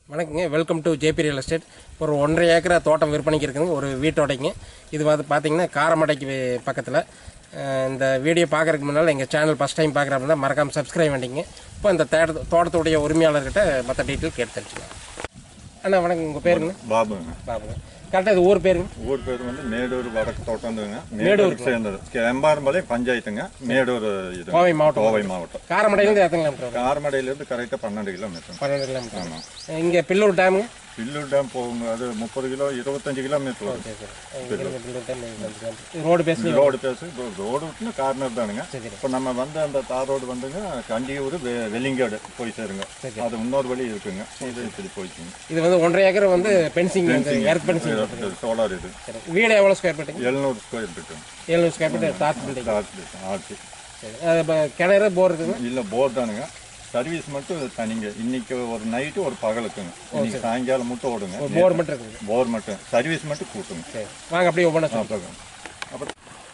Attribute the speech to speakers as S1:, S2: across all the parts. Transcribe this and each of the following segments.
S1: வணக்கங்க welcome to JP real estate ஒரு ஒன்றரை ஏக்கரா தோட்டம் விற்பனைக்கு இருக்குதுங்க ஒரு வீட்டோடைங்க இது வந்து பார்த்தீங்கன்னா காரமடைக்கு பக்கத்தில் இந்த வீடியோ பார்க்கறதுக்கு முன்னால் எங்கள் சேனல் ஃபஸ்ட் டைம் பார்க்குறப்ப தான் மறக்காமல் சப்ஸ்கிரைப் பண்ணிங்க இப்போ இந்த தேட தோட்டத்துடைய உரிமையாளர்கிட்ட மற்ற டீட்டெயில் கேட்டு தெரிஞ்சுக்கலாம் அண்ணா வணக்கம் உங்கள் பேருங்க
S2: பாபுங்க
S1: பாபுங்க கரெக்டாக இது ஊர் பேருங்க
S2: ஊர் பேர் வந்து மேடூர் வடக்கு தோட்டம்துங்க மேடூர் சேர்ந்தது எம்பாரம்பாளையம் பஞ்சாயத்துங்க மேடூர் இது
S1: கோவை மாவட்டம்
S2: கோவை மாவட்டம்
S1: காரமடையிலேருந்து எத்தனை கிலோமீட்டர் வரும்
S2: காரமடையிலேருந்து கரெக்டாக பன்னெண்டு கிலோமீட்டர்
S1: பன்னெண்டு கிலோமீட்டர் இங்கே பில்லூர் டேமுங்க
S2: பில்லூர் டேம் போகுங்க அது முப்பது கிலோ இருபத்தஞ்சு கிலோமீட்டர் வரும்
S1: சரி சரி இங்கிருந்து பில்லூர் டேம் இருபத்தஞ்சு கிலோமீட்டர் ரோடு பேசி
S2: ரோடு பேசு ரோடு விட்டுன்னு கார்னர் தானுங்க
S1: சரி.
S2: இப்போ நம்ம வந்து அந்த தார் ரோடு வந்துங்க கண்டியூர் வெ- வெள்ளிங்காடு போய் சேருங்க அது இன்னொரு வழி இருக்குங்க இது இப்படி போயிடுச்சுங்க
S1: இது வந்து ஒன்றரை ஏக்கர் வந்து பென்சிங் வந்து எர்த் பென்சிங்
S2: சோலார் இது
S1: சரி வீடு எவ்வளோ ஸ்கொயர் ஃபீட்டுங்க
S2: எழுநூறு ஸ்கொயர் ஃபீட்டு
S1: ஏழ்நூறு ஸ்கொயர் ஃபீட் டாப் பில்டிங்
S2: ஆச்சு
S1: சரி அது இப்போ கிணறு போர் இருக்குதுங்க
S2: இல்ல போர் தானுங்க சர்வீஸ் மட்டும் தனிங்க இன்னைக்கு ஒரு நைட்டு ஒரு பகலுக்குங்க இன்னைக்கு சாயங்காலம் மட்டும் ஓடுங்க
S1: போர் மட்டும் இருக்குது
S2: போர் மட்டும் சர்வீஸ் மட்டும் கூட்டுங்க
S1: சரி வாங்க அப்படியே ஒவ்வொன்றா சொல்லி
S2: அப்புறம் அப்புறம்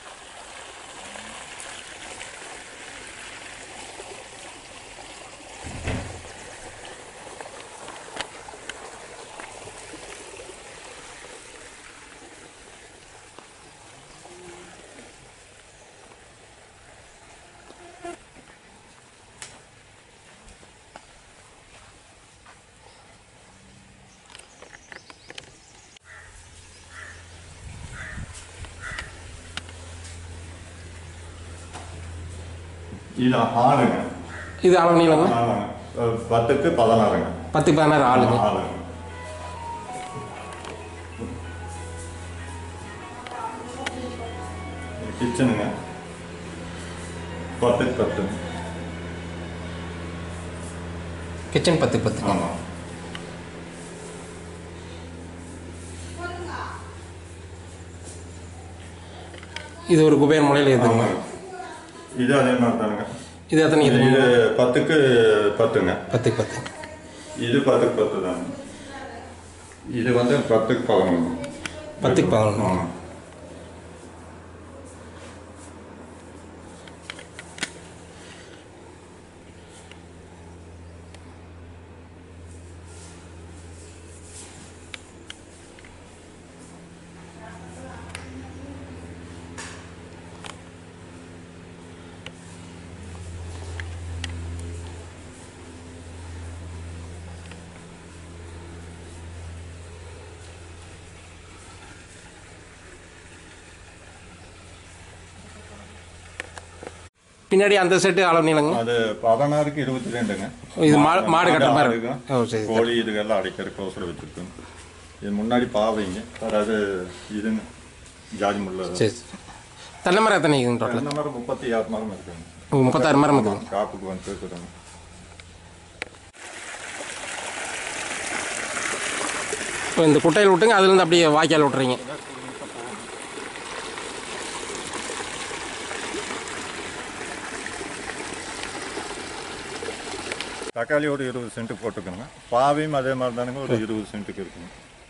S2: இது ஆளுங்க
S1: இது அளவு நீளங்க
S2: ஆளுங்க அஹ் பத்துக்கு பதினாறுங்க
S1: பத்து பதினாறு ஆளுங்க
S2: ஆளுங்க கிச்சனுங்க பத்துக்கு பத்துங்க
S1: கிச்சன் பத்து பத்து
S2: ஆமாம்
S1: இது ஒரு குபேர் முறையில் இருக்குங்க
S2: ஆமாங்க இது அதே மாதிரி தானுங்க
S1: இது எத்தனை இது
S2: இது பத்துக்கு பத்துங்க
S1: பத்துக்கு பத்து
S2: இது பத்துக்கு பத்து தாங்க இது வந்து பத்துக்கு பதினொன்று
S1: பத்துக்கு பதினொன்று.
S2: ஆமாம்
S1: பின்னாடி அந்த செட்டு அளவு நீளங்க
S2: அது பதினாறுக்கு இருபத்தி ரெண்டுங்க
S1: இது மா- மாடு கட்டுற மாதிரி
S2: ஆடுங்க,
S1: ஓ சரி
S2: கோழி இதுக்கெல்லாம் அடைக்கிறதுக்கு அவசரம் வச்சிருக்கோம் இது முன்னாடி பாவைங்க அதாவது இதுங்க ஜாதி முள்ள
S1: சரி சரி தென்னை மரம் எத்தனை இருக்குங்க டோட்டல்
S2: இந்த மாதிரி முப்பத்தி ஆறு மரம் இருக்குங்க
S1: முப்பத்தாறு மரம் இருக்குதுங்க
S2: காப்புக்கு வந்து இருக்குதுங்க
S1: இப்போ இந்த குட்டையில் விட்டுங்க அதுலேருந்து அப்படியே வாய்க்கால் விட்டுறீங்க
S2: தக்காளி ஒரு இருபது சென்ட் போட்டுக்கோங்க பாவையும் அதே மாதிரி தானுங்க ஒரு இருபது சென்ட்டுக்கு இருக்குங்க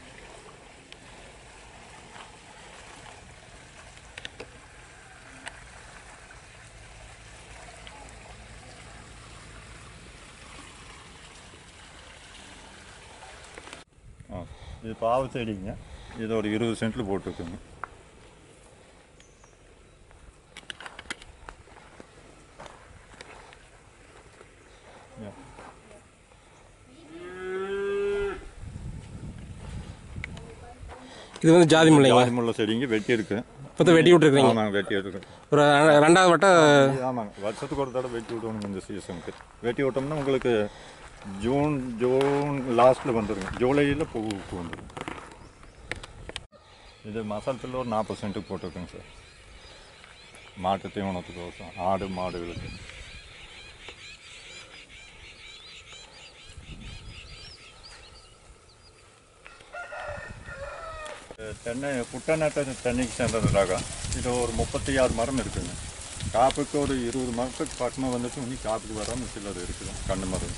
S2: ஆ இது பாவை செடிங்க இது ஒரு இருபது சென்ட்டில் போட்டுருக்குங்க
S1: இது வந்து ஜாதி முல்லைங்க
S2: ஜாதி முள்ள செடிங்க வெட்டி இருக்கு
S1: இப்போ தான் வெட்டி விட்டுருக்கீங்க
S2: ஆமாங்க வெட்டி இருக்கு
S1: ஒரு ரெ- ரெண்டாவது வட்டம்
S2: ஆமாங்க வருஷத்துக்கு ஒரு தடவை வெட்டி விடணும் இந்த சீசனுக்கு வெட்டி விட்டோம்னா உங்களுக்கு ஜூன் ஜூன் லாஸ்ட்டில் வந்துடுங்க ஜூலையில் பூ பூ வந்துடும் இது மசால் பில்லு ஒரு நாற்பது சென்ட்டுக்கு போட்டிருக்கேங்க சார் மாட்டு தீவனத்துக்கோசம் ஆடு மாடுகளுக்கு இது தென்னை குட்டநாட்டு தென்னைக்கு சேர்ந்தது ரகம் இது ஒரு முப்பத்தி ஆறு மரம் இருக்குங்க காப்புக்கு ஒரு இருபது மரத்துக்கு பக்கமாக வந்துட்டு இன்னும் காப்புக்கு வராமல் சிலர் இருக்குது கண்ணு மரம்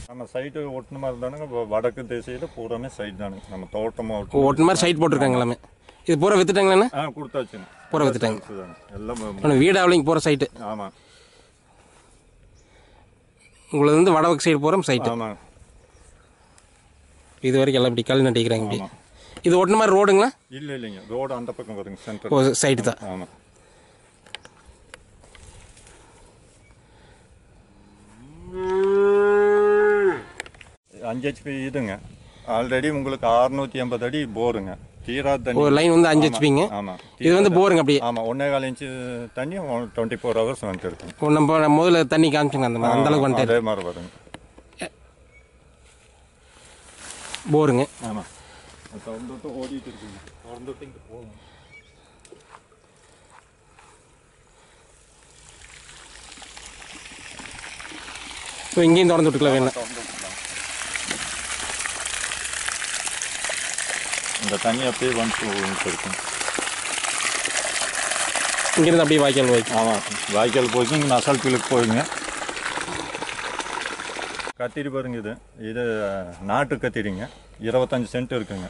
S2: நம்ம சைட்டு ஒட்டின மாதிரி தானுங்க வ- வடக்கு திசையில் பூராமே சைட் தானுங்க நம்ம தோட்டமாக
S1: இப்போ ஒட்டு மாதிரி சைட் போட்டிருக்காங்க எல்லாமே இது பூரா வித்துட்டாங்களாண்ணா
S2: ஆ கொடுத்தாச்சுங்க
S1: பூரா வித்துட்டாங்க
S2: இதுதாங்க. எல்லாம்
S1: ஆனால் வீடு அவளைங்க போகிற சைட்டு
S2: ஆமாம்
S1: உங்களது வந்து வடக்கு சைடு போகிற சைட்டு
S2: ஆமாம்
S1: இது வரைக்கும் எல்லாம் இப்படி கல் நட்டிக்கிறாங்க இப்படி
S2: ஆமாம்
S1: இது ஒட்டின மாதிரி ரோடுங்களா
S2: இல்லை இல்லைங்க ரோடு அந்த பக்கம் வருங்க சென்டர்
S1: ஓ சைட்டு தான்
S2: ஆமாம் அஞ்சு ஹெச்பி இதுங்க ஆல்ரெடி உங்களுக்கு அறுநூத்தி எண்பது அடி போருங்க தீரா தண்ணி
S1: ஒரு லைன் வந்து அஞ்சு ஹெச்பிங்க
S2: ஆமாம்
S1: இது வந்து போருங்க அப்படியே
S2: ஆமாம் ஒன்றே கால் இன்ச்சு தண்ணி டுவெண்ட்டி ஃபோர் ஹவர்ஸ் வந்துட்டு இருக்குங்க
S1: இப்போ நம்ம முதல்ல தண்ணி காமிச்சுங்க அந்த மாதிரி அந்த அளவுக்கு வந்துட்டு
S2: அதே மாதிரி வருங்க
S1: போருங்க
S2: ஆமாம் திறந்துட்டு ஓடிட்டு இருக்குங்க திறந்துட்டு இங்கே போகும்
S1: இப்போ இங்கேயும் திறந்து விட்டுக்கலாம் வேணும்
S2: இந்த தண்ணி அப்படியே வந்துட்டு இருக்கும்
S1: இங்கேருந்து அப்படியே வாய்க்கால் வாய்க்கு
S2: ஆமாம் வாய்க்கால் போய் இங்கே நசால் பீலுக்கு போயிங்க கத்திரி பாருங்க இது இது நாட்டு கத்திரிங்க இருபத்தஞ்சு சென்ட் இருக்குங்க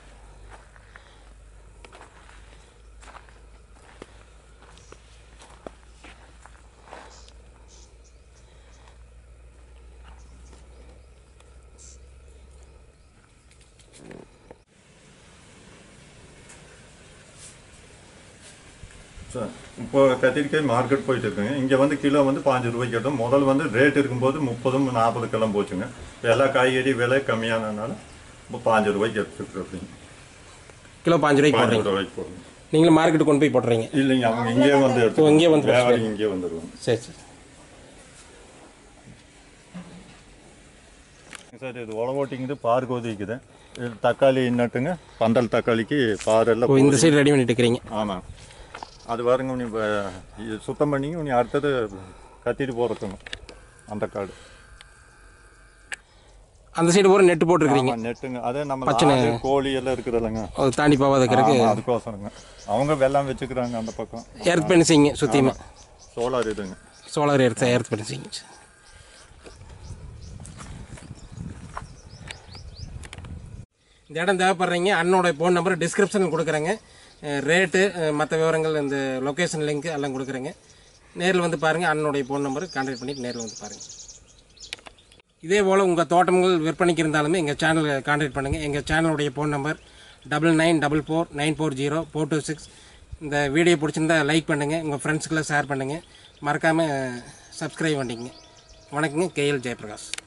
S2: சார் இப்போ கத்திரிக்காய் மார்க்கெட் போயிட்டு இருக்குங்க இங்கே வந்து கிலோ வந்து பாஞ்சு ரூபாய்க்கு எடுத்தோம் முதல் வந்து ரேட் இருக்கும்போது முப்பதும் நாற்பதுக்கெல்லாம் போச்சுங்க இப்போ எல்லா காய்கறி விலை கம்மியானதுனால இப்போ பாஞ்சு ரூபாய்க்கு எடுத்துருக்கு அப்படிங்க
S1: கிலோ பாஞ்சு ரூபாய்க்கு
S2: பாஞ்சு
S1: போடுறீங்க
S2: ரூபாய்க்கு போடுங்க
S1: நீங்களும் மார்க்கெட்டுக்கு கொண்டு போய் போட்டுறீங்க
S2: இல்லைங்க அவங்க இங்கேயே வந்து எடுத்து
S1: இங்கேயே வந்து
S2: வியாபாரி இங்கேயே வந்துடுவாங்க
S1: சரி சரி
S2: சார் இது உழவோட்டிங்குது பார் கொதிக்குது இது தக்காளி நட்டுங்க பந்தல் தக்காளிக்கு பார் எல்லாம்
S1: இப்போ இந்த சைடு ரெடி பண்ணிட்டு இருக்கிறீங்க
S2: ஆமாம் அது பாருங்க நீ இப்போ இது சுத்தம் பண்ணிங்க நீ அடுத்தது கத்திட்டு போகிறதுங்க அந்த காடு
S1: அந்த சைடு பூரா நெட்டு போட்டுருக்கிறீங்க
S2: ஆமா, நெட்டுங்க அதே நம்ம ஆடு, கோழி எல்லாம் இருக்குதுல்லங்க
S1: அது தாண்டி போகாதக்கிறதுக்கு
S2: ஆமா, அதுக்கோசரங்க அவங்க வெள்ளம் வச்சுக்கிறாங்க அந்த பக்கம்
S1: எர்த் பென்சிங்க சுற்றியுமா
S2: சோலார் இதுங்க
S1: சோலார் எர்த் எர்த் பென்சிங் இந்த இடம் தேவைப்படுறீங்க அண்ணோட ஃபோன் நம்பர் டிஸ்கிரிப்ஷனில் கொடுக்குறேங்க ரேட்டு மற்ற விவரங்கள் இந்த லொக்கேஷன் லிங்க் எல்லாம் கொடுக்குறேங்க நேரில் வந்து பாருங்கள் அண்ணனுடைய ஃபோன் நம்பர் கான்டாக்ட் பண்ணிட்டு நேரில் வந்து பாருங்கள் இதே போல் உங்கள் தோட்டங்கள் விற்பனைக்கு இருந்தாலுமே எங்கள் சேனலை கான்டாக்ட் பண்ணுங்கள் எங்கள் சேனலுடைய phone number double nine double four nine four zero four two six இந்த வீடியோ பிடிச்சிருந்தா லைக் பண்ணுங்கள் உங்கள் ஃப்ரெண்ட்ஸுக்கெல்லாம் ஷேர் பண்ணுங்கள் மறக்காமல் சப்ஸ்கிரைப் பண்ணிக்கங்க வணக்கங்க கேஎல் ஜெயபிரகாஷ்